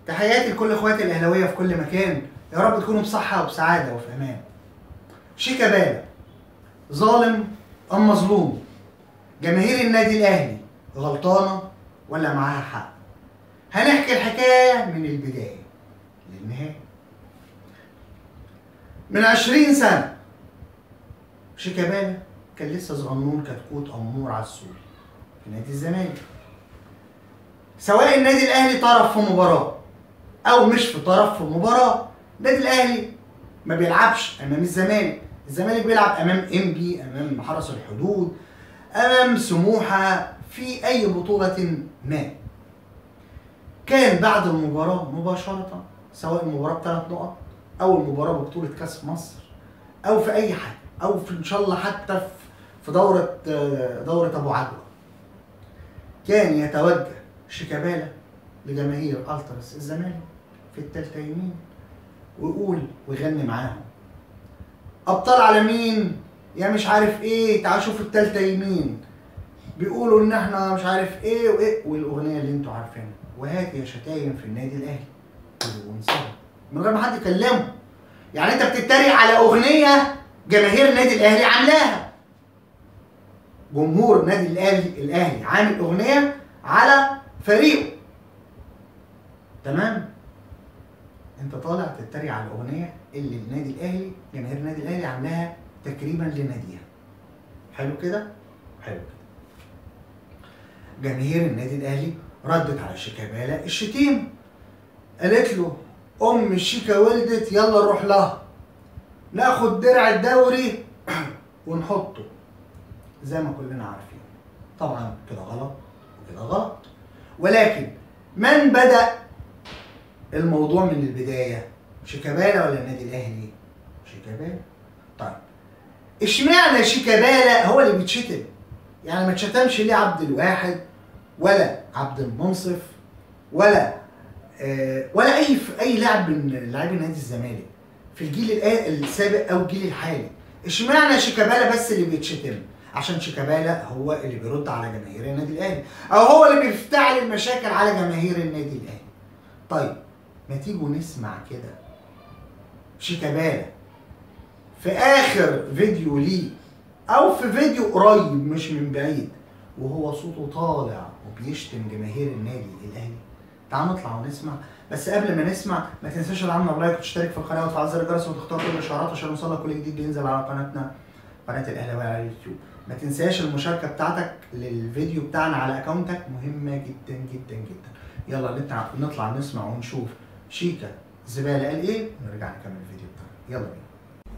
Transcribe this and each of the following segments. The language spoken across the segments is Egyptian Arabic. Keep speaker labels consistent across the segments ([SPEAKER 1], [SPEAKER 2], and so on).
[SPEAKER 1] تحياتي لكل اخواتي الاهلاويه في كل مكان يا رب تكونوا بصحه وبسعاده وفي امان شيكابالا ظالم ام مظلوم جماهير النادي الاهلي غلطانه ولا معاها حق هنحكي الحكايه من البدايه للنهايه من عشرين سنه شيكابالا كان لسه صغنون كتكوت امور على السور في نادي الزمالك سواء النادي الاهلي طرف في مباراه او مش في طرف في مباراه النادي الاهلي ما بيلعبش امام الزمالك الزمالك بيلعب امام انبي امام حرس الحدود امام سموحه في اي بطوله ما كان بعد المباراه مباشره سواء المباراه بثلاث نقط او المباراه ببطوله كاس مصر او في اي حاجه او في ان شاء الله حتى في دوره دوره ابو عدوى كان يتوجه شيكابالا لجماهير التراس الزمالك في التالتة يمين ويقول ويغني معاهم ابطال على مين يا مش عارف ايه تعالوا شوفوا التالتة يمين بيقولوا ان احنا مش عارف ايه وايه والاغنيه اللي انتوا عارفينها وهات يا شتايم في النادي الاهلي بدون سبب من غير ما حد يكلمه يعني انت بتتريق على اغنيه جماهير النادي الاهلي عاملاها جمهور النادي الاهلي الاهلي عامل اغنيه على فريقه تمام انت طالع تتريق على الاغنيه اللي النادي الاهلي جماهير النادي الاهلي عاملاها تكريما لناديها حلو كده حلو كده جماهير النادي الاهلي ردت على شيكابالا الشتيم قالت له ام الشيكا ولدت يلا نروح لها ناخد درع الدوري ونحطه زي ما كلنا عارفين طبعا كده غلط وكده غلط ولكن من بدأ الموضوع من البداية شيكابالا ولا النادي الأهلي؟ شيكابالا طيب اشمعنى شيكابالا هو اللي بيتشتم؟ يعني ما اتشتمش ليه عبد الواحد ولا عبد المنصف ولا آه ولا اي اي لاعب من لاعبي نادي الزمالك في الجيل السابق او الجيل الحالي اشمعنى شيكابالا بس اللي بيتشتم؟ عشان شيكابالا هو اللي بيرد على جماهير النادي الاهلي او هو اللي بيفتعل المشاكل على جماهير النادي الاهلي طيب ما تيجوا نسمع كده شيكابالا في اخر فيديو ليه او في فيديو قريب مش من بعيد وهو صوته طالع وبيشتم جماهير النادي الاهلي تعالوا نطلع ونسمع بس قبل ما نسمع ما تنساش تدعمنا بلايك وتشترك في القناه وتفعل زر الجرس وتختار كل الاشعارات عشان يوصلك كل جديد بينزل على قناتنا قناه الاهلاويه على اليوتيوب ما تنساش المشاركه بتاعتك للفيديو بتاعنا على اكونتك مهمه جدا جدا جدا يلا نطلع نطلع نسمع ونشوف شيكا زباله قال ايه ونرجع نكمل الفيديو بتاعنا يلا بينا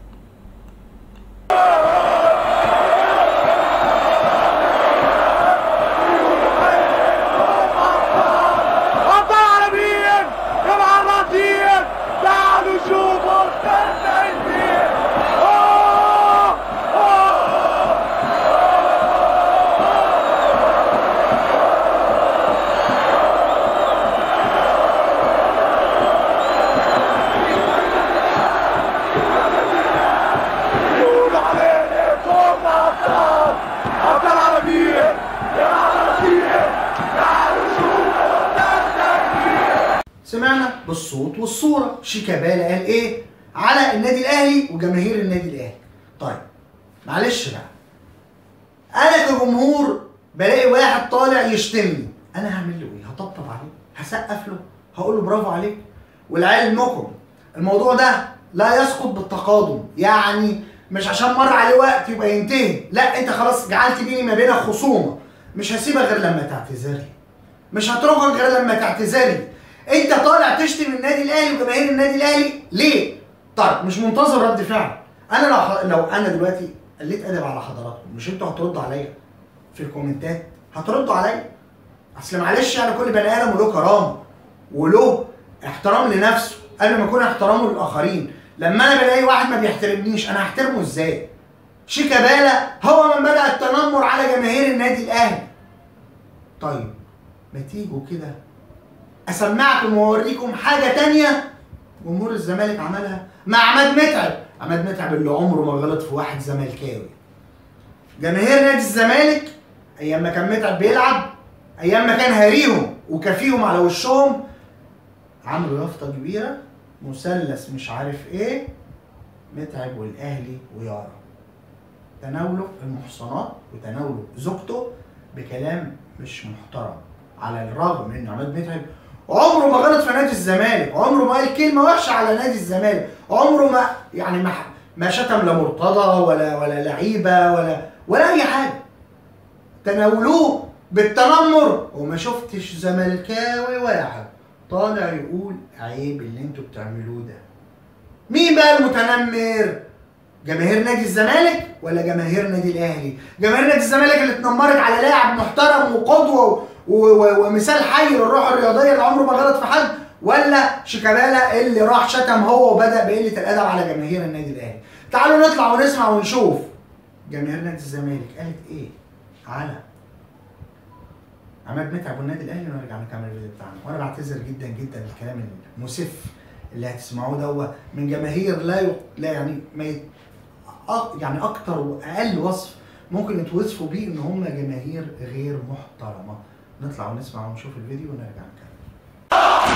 [SPEAKER 1] سمعنا بالصوت والصوره شيكابالا قال ايه على النادي الاهلي وجماهير النادي الاهلي طيب معلش بقى انا كجمهور بلاقي واحد طالع يشتمني انا هعمل له ايه هطبطب عليه هسقف له هقول له برافو عليك ولعلمكم الموضوع ده لا يسقط بالتقادم يعني مش عشان مر عليه وقت يبقى ينتهي لا انت خلاص جعلت بيني ما بينك خصومه مش هسيبك غير لما تعتذر لي مش هتركك غير لما تعتذر لي انت طالع تشتم النادي الاهلي وجماهير النادي الاهلي ليه؟ طيب مش منتظر رد فعل انا لو لو انا دلوقتي قلت ادب على حضراتكم مش انتوا هتردوا عليا في الكومنتات هتردوا عليا اصل معلش يعني كل بني ادم وله كرامه وله احترام لنفسه قبل ما يكون احترامه للاخرين لما انا بلاقي واحد ما بيحترمنيش انا هحترمه ازاي؟ شيكابالا هو من بدا التنمر على جماهير النادي الاهلي طيب ما تيجوا كده اسمعكم واوريكم حاجه تانية جمهور الزمالك عملها مع عماد متعب عماد متعب اللي عمره ما غلط في واحد زملكاوي جماهير نادي الزمالك ايام ما كان متعب بيلعب ايام ما كان هاريهم وكافيهم على وشهم عملوا يافطه كبيره مثلث مش عارف ايه متعب والاهلي ويارا تناولوا المحصنات وتناولوا زوجته بكلام مش محترم على الرغم من ان عماد متعب عمره ما غلط في نادي الزمالك عمره ما قال كلمه وحشه على نادي الزمالك عمره ما يعني ما ما شتم لا مرتضى ولا ولا لعيبه ولا ولا اي حاجه تناولوه بالتنمر وما شفتش زملكاوي واحد طالع يقول عيب اللي انتوا بتعملوه ده مين بقى المتنمر جماهير نادي الزمالك ولا جماهير نادي الاهلي جماهير نادي الزمالك اللي اتنمرت على لاعب محترم وقدوه و- و- ومثال حي للروح الرياضيه اللي عمره ما غلط في حد ولا شيكابالا اللي راح شتم هو وبدا بقله الادب على جماهير النادي الاهلي تعالوا نطلع ونسمع ونشوف جماهير نادي الزمالك قالت ايه على عماد متعب والنادي الاهلي ونرجع نكمل الفيديو بتاعنا وانا بعتذر جدا جدا الكلام المسف اللي هتسمعوه دوت من جماهير لا يق... لا يعني ما يت... أ... يعني اكتر واقل وصف ممكن يتوصفوا بيه ان هم جماهير غير محترمه نطلع ونسمع ونشوف الفيديو ونرجع نكمل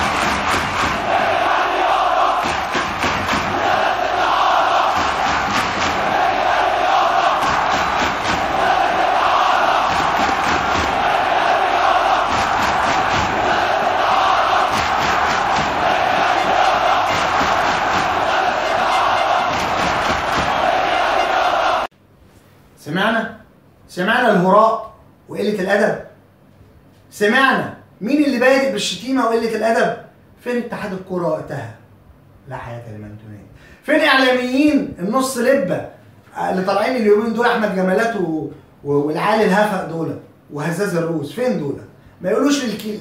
[SPEAKER 1] سمعنا سمعنا الهراء وقلة الأدب سمعنا مين اللي بادئ بالشتيمة وقلة الأدب فين اتحاد الكرة وقتها لا حياة لمن تنادي فين إعلاميين النص لبة اللي طالعين اليومين دول أحمد جمالات و... و... والعالي الهفق دول وهزاز الروس فين دول ما يقولوش للكيل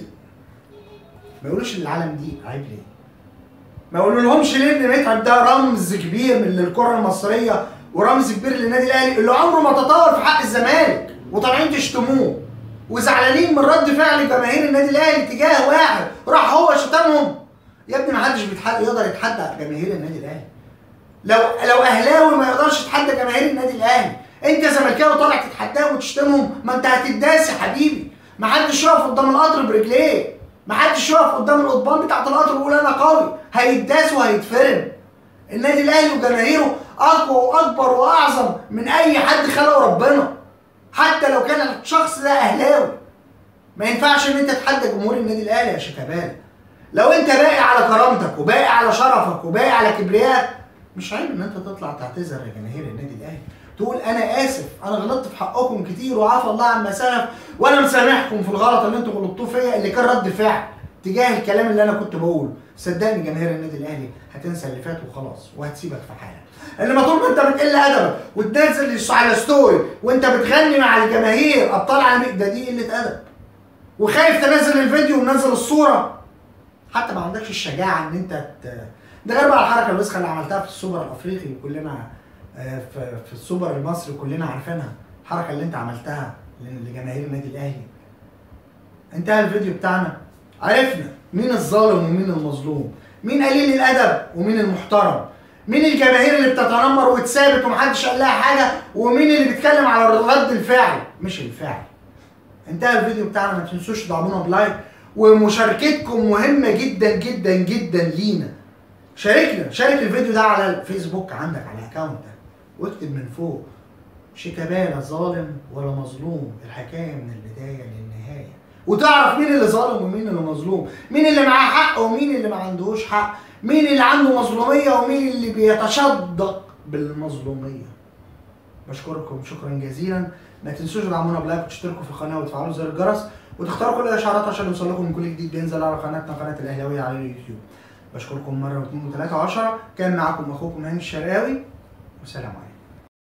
[SPEAKER 1] ما يقولوش للعالم دي عيب ليه ما يقولوا لهمش ليه ان متعب ده رمز كبير من الكره المصريه ورمز كبير للنادي الاهلي اللي عمره ما تطور في حق الزمالك وطالعين تشتموه وزعلانين من رد فعل جماهير النادي الاهلي تجاه واحد راح هو شتمهم يا ابني ما حدش بيتحد يقدر يتحدى جماهير النادي الاهلي لو لو اهلاوي ما يقدرش يتحدى جماهير النادي الاهلي انت زملكاوي طالع تتحداهم وتشتمهم ما انت هتداس يا حبيبي ما حدش يقف قدام القطر برجليه ما حدش يقف قدام القضبان بتاعت القطر ويقول انا قوي هيداس وهيتفرم النادي الاهلي وجماهيره اقوى واكبر واعظم من اي حد خلقه ربنا حتى لو كان الشخص ده اهلاوي ما ينفعش ان انت تتحدى جمهور النادي الاهلي يا شيكابالا لو انت باقي على كرامتك وباقي على شرفك وباقي على كبريائك مش عيب ان انت تطلع تعتذر لجماهير النادي الاهلي تقول انا اسف انا غلطت في حقكم كتير وعفى الله عما سلف وانا مسامحكم في الغلط اللي انتوا غلطتوه فيا اللي كان رد فعل تجاه الكلام اللي انا كنت بقوله صدقني جماهير النادي الاهلي هتنسى اللي فات وخلاص وهتسيبك في حالك انما طول ما انت بتقل ادبك وتنزل على ستوري وانت بتغني مع الجماهير ابطال عالمية ده دي قله ادب وخايف تنزل الفيديو ومنزل الصوره حتى ما عندكش الشجاعه ان انت ت... ده غير بقى الحركه الوسخه اللي عملتها في السوبر الافريقي كلنا آه، في, في السوبر المصري كلنا عارفينها الحركه اللي انت عملتها لجماهير النادي الاهلي انتهى الفيديو بتاعنا عرفنا مين الظالم ومين المظلوم مين قليل الادب ومين المحترم مين الجماهير اللي بتتنمر وتثابت ومحدش قال لها حاجه ومين اللي بيتكلم على رد الفعل مش الفعل انتهى الفيديو بتاعنا ما تنسوش تدعمونا بلايك ومشاركتكم مهمه جدا جدا جدا لينا شاركنا شارك الفيديو ده على الفيسبوك عندك على اكونتك واكتب من فوق شيكابالا ظالم ولا مظلوم الحكايه من البدايه للنهايه وتعرف مين اللي ظالم ومين اللي مظلوم مين اللي معاه حق ومين اللي ما عندهوش حق مين اللي عنده مظلوميه ومين اللي بيتشدق بالمظلوميه بشكركم شكرا جزيلا ما تنسوش تدعمونا بلايك وتشتركوا في القناه وتفعلوا زر الجرس وتختاروا كل الاشعارات عشان يوصلكم من كل جديد بينزل على قناتنا قناه الاهلاويه على اليوتيوب بشكركم مره واثنين وثلاثه وعشره كان معاكم اخوكم هاني الشرقاوي والسلام عليكم